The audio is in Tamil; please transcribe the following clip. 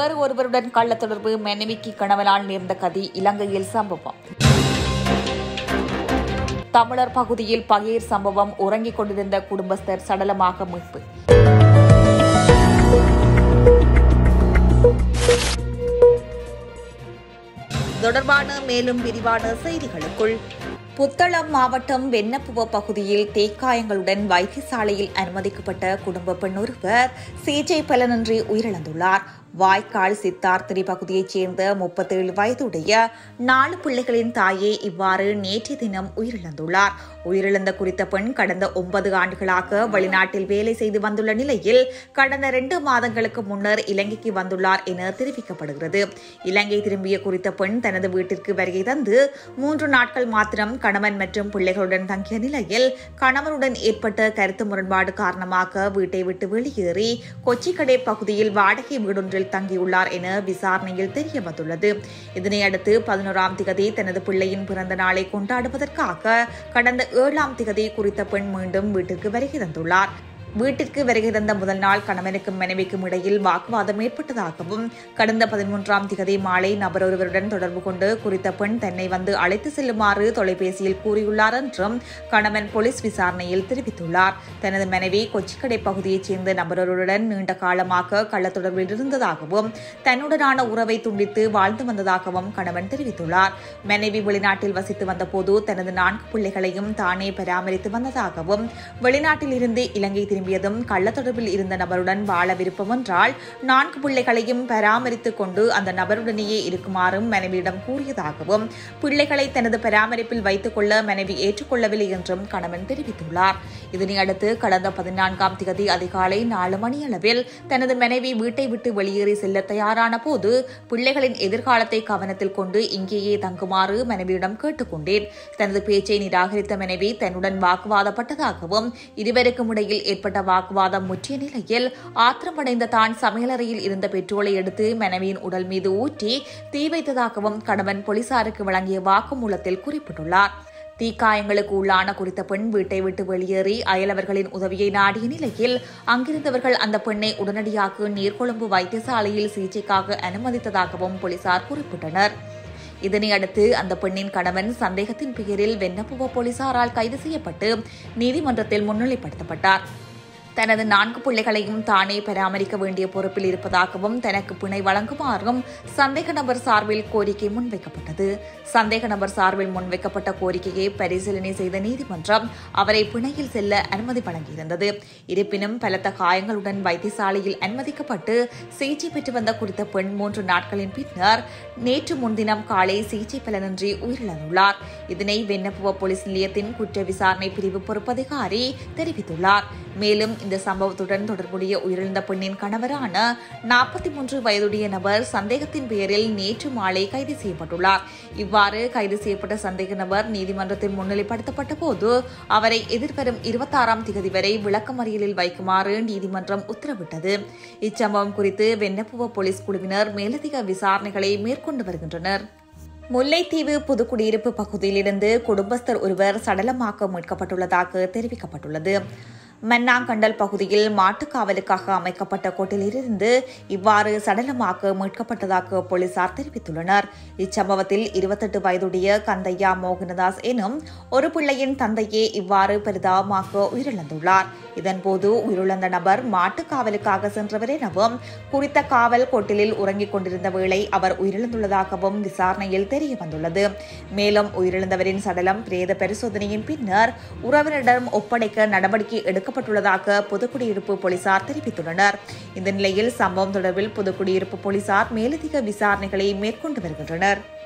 நபர் ஒருவருடன் கள்ள தொடர்பு மனைவிக்கு கணவனால் நேர்ந்த கதி இலங்கையில் சம்பவம் தமிழர் பகுதியில் பகீர் சம்பவம் உறங்கிக் கொண்டிருந்த குடும்பஸ்தர் சடலமாக மீட்பு தொடர்பான மேலும் விரிவான செய்திகளுக்குள் புத்தளம் மாவட்டம் வெண்ணப்புவ பகுதியில் தேக்காயங்களுடன் வைத்தியசாலையில் அனுமதிக்கப்பட்ட குடும்ப பெண் ஒருவர் சிகிச்சை பலனின்றி உயிரிழந்துள்ளார் வாய்க்கால் சித்தார்த்திரி பகுதியைச் சேர்ந்த முப்பத்தேழு வயதுடைய நாலு பிள்ளைகளின் தாயே இவ்வாறு நேற்றைய தினம் உயிரிழந்துள்ளார் உயிரிழந்த குறித்த பெண் கடந்த ஒன்பது ஆண்டுகளாக வெளிநாட்டில் வேலை செய்து வந்துள்ள நிலையில் கடந்த இரண்டு மாதங்களுக்கு முன்னர் இலங்கைக்கு வந்துள்ளார் என தெரிவிக்கப்படுகிறது இலங்கை திரும்பிய குறித்த பெண் தனது வீட்டிற்கு வருகை தந்து மூன்று நாட்கள் மாத்திரம் கணவன் மற்றும் பிள்ளைகளுடன் தங்கிய நிலையில் கணவனுடன் ஏற்பட்ட கருத்து முரண்பாடு காரணமாக வீட்டை விட்டு வெளியேறி கொச்சிக்கடை பகுதியில் வாடகை வீடொன்றில் தங்கியுள்ளார் என விசாரணையில் தெரிய வந்துள்ளது இதனையடுத்து பதினோராம் திகதி தனது பிள்ளையின் பிறந்த நாளை கொண்டாடுவதற்காக கடந்த ஏழாம் திகதி குறித்த பெண் மீண்டும் வீட்டிற்கு வருகை தந்துள்ளார் வீட்டிற்கு வருகை தந்த முதல் நாள் கணவனுக்கும் மனைவிக்கும் இடையில் வாக்குவாதம் ஏற்பட்டதாகவும் கடந்த பதிமூன்றாம் திகதி மாலை நபர் ஒருவருடன் தொடர்பு கொண்டு குறித்த பெண் தன்னை வந்து அழைத்து செல்லுமாறு தொலைபேசியில் கூறியுள்ளார் என்றும் கணவன் போலீஸ் விசாரணையில் தெரிவித்துள்ளார் தனது மனைவி கொச்சிக்கடை பகுதியைச் சேர்ந்த நபரொருடன் நீண்ட காலமாக கள்ள தொடர்பில் இருந்ததாகவும் தன்னுடனான உறவை துண்டித்து வாழ்ந்து வந்ததாகவும் கணவன் தெரிவித்துள்ளார் மனைவி வெளிநாட்டில் வசித்து வந்தபோது தனது நான்கு பிள்ளைகளையும் தானே பராமரித்து வந்ததாகவும் வெளிநாட்டில் இருந்து இலங்கை திரும்பியதும் கள்ள தொடர்பில் இருந்த நபருடன் வாழ விருப்பம் என்றால் நான்கு பிள்ளைகளையும் பராமரித்துக் கொண்டு அந்த நபருடனேயே இருக்குமாறும் மனைவியிடம் கூறியதாகவும் பிள்ளைகளை தனது பராமரிப்பில் வைத்துக் கொள்ள மனைவி ஏற்றுக்கொள்ளவில்லை என்றும் கணவன் தெரிவித்துள்ளார் இதனையடுத்து கடந்த பதினான்காம் திகதி அதிகாலை நாலு மணியளவில் தனது மனைவி வீட்டை விட்டு வெளியேறி செல்ல தயாரான போது பிள்ளைகளின் எதிர்காலத்தை கவனத்தில் கொண்டு இங்கேயே தங்குமாறு மனைவியிடம் கேட்டுக்கொண்டேன் தனது பேச்சை நிராகரித்த மனைவி தன்னுடன் வாக்குவாதப்பட்டதாகவும் இருவருக்கும் இடையில் ஏற்பட்ட வாக்குவாதம் முற்றிய நிலையில் ஆத்திரமடைந்த தான் சமையலறையில் இருந்த பெட்ரோலை எடுத்து மனைவியின் உடல் மீது ஊற்றி தீ வைத்ததாகவும் கணவன் போலீசாருக்கு வழங்கிய வாக்குமூலத்தில் குறிப்பிட்டுள்ளார் தீக்காயங்களுக்கு உள்ளான குறித்த பெண் வீட்டை விட்டு வெளியேறி அயலவர்களின் உதவியை நாடிய நிலையில் அங்கிருந்தவர்கள் அந்த பெண்ணை உடனடியாக நீர்கொழும்பு வைத்தியசாலையில் சிகிச்சைக்காக அனுமதித்ததாகவும் போலீசார் குறிப்பிட்டனர் இதனையடுத்து அந்த பெண்ணின் கணவன் சந்தேகத்தின் பெயரில் வெண்ணப்புவ போலீசாரால் கைது செய்யப்பட்டு நீதிமன்றத்தில் முன்னிலைப்படுத்தப்பட்டார் தனது நான்கு பிள்ளைகளையும் தானே பராமரிக்க வேண்டிய பொறுப்பில் இருப்பதாகவும் தனக்கு பிணை வழங்குமாறும் சந்தேக நபர் சார்பில் கோரிக்கை முன்வைக்கப்பட்டது சந்தேக நபர் சார்பில் முன்வைக்கப்பட்ட கோரிக்கையை பரிசீலனை செய்த நீதிமன்றம் அவரை பிணையில் செல்ல அனுமதி வழங்கியிருந்தது இருப்பினும் பலத்த காயங்களுடன் வைத்தியசாலையில் அனுமதிக்கப்பட்டு சிகிச்சை பெற்று வந்த குறித்த பெண் மூன்று நாட்களின் பின்னர் நேற்று முன்தினம் காலை சிகிச்சை பலனின்றி உயிரிழந்துள்ளார் இதனை வெண்ணப்புவ போலீஸ் நிலையத்தின் குற்ற விசாரணை பிரிவு பொறுப்பதிகாரி தெரிவித்துள்ளார் மேலும் இந்த சம்பவத்துடன் தொடர்புடைய உயிரிழந்த பெண்ணின் கணவரான நாற்பத்தி மூன்று வயதுடைய நபர் சந்தேகத்தின் பெயரில் நேற்று மாலை கைது செய்யப்பட்டுள்ளார் இவ்வாறு கைது செய்யப்பட்ட சந்தேக நபர் நீதிமன்றத்தில் முன்னிலைப்படுத்தப்பட்ட போது அவரை எதிர்வரும் இருபத்தாறாம் திகதி வரை விளக்கமறியலில் வைக்குமாறு நீதிமன்றம் உத்தரவிட்டது இச்சம்பவம் குறித்து வெண்ணப்புவ போலீஸ் குழுவினர் மேலதிக விசாரணைகளை மேற்கொண்டு வருகின்றனர் முல்லைத்தீவு புதுக்குடியிருப்பு பகுதியிலிருந்து குடும்பஸ்தர் ஒருவர் சடலமாக மீட்கப்பட்டுள்ளதாக தெரிவிக்கப்பட்டுள்ளது மன்னாங்கண்டல் பகுதியில் மாட்டுக்காவலுக்காக அமைக்கப்பட்ட கொட்டிலிருந்து இவ்வாறு சடலமாக மீட்கப்பட்டதாக போலீசார் தெரிவித்துள்ளனர் இச்சம்பவத்தில் இருபத்தெட்டு வயதுடைய கந்தையா மோகனதாஸ் எனும் ஒரு பிள்ளையின் தந்தையே இவ்வாறு பரிதாபமாக உயிரிழந்துள்ளார் இதன்போது உயிரிழந்த நபர் மாட்டுக்காவலுக்காக சென்றவர் எனவும் குறித்த காவல் கொட்டிலில் உறங்கிக் கொண்டிருந்த வேளை அவர் உயிரிழந்துள்ளதாகவும் விசாரணையில் தெரிய வந்துள்ளது மேலும் உயிரிழந்தவரின் சடலம் பிரேத பரிசோதனையின் பின்னர் உறவினரிடம் ஒப்படைக்க நடவடிக்கை எடுக்கப்பட்டுள்ளதாக புதுக்குடியிருப்பு போலீசார் தெரிவித்துள்ளனர் இந்த நிலையில் சம்பவம் தொடர்பில் புதுக்குடியிருப்பு போலீசார் மேலதிக விசாரணைகளை மேற்கொண்டு வருகின்றனர்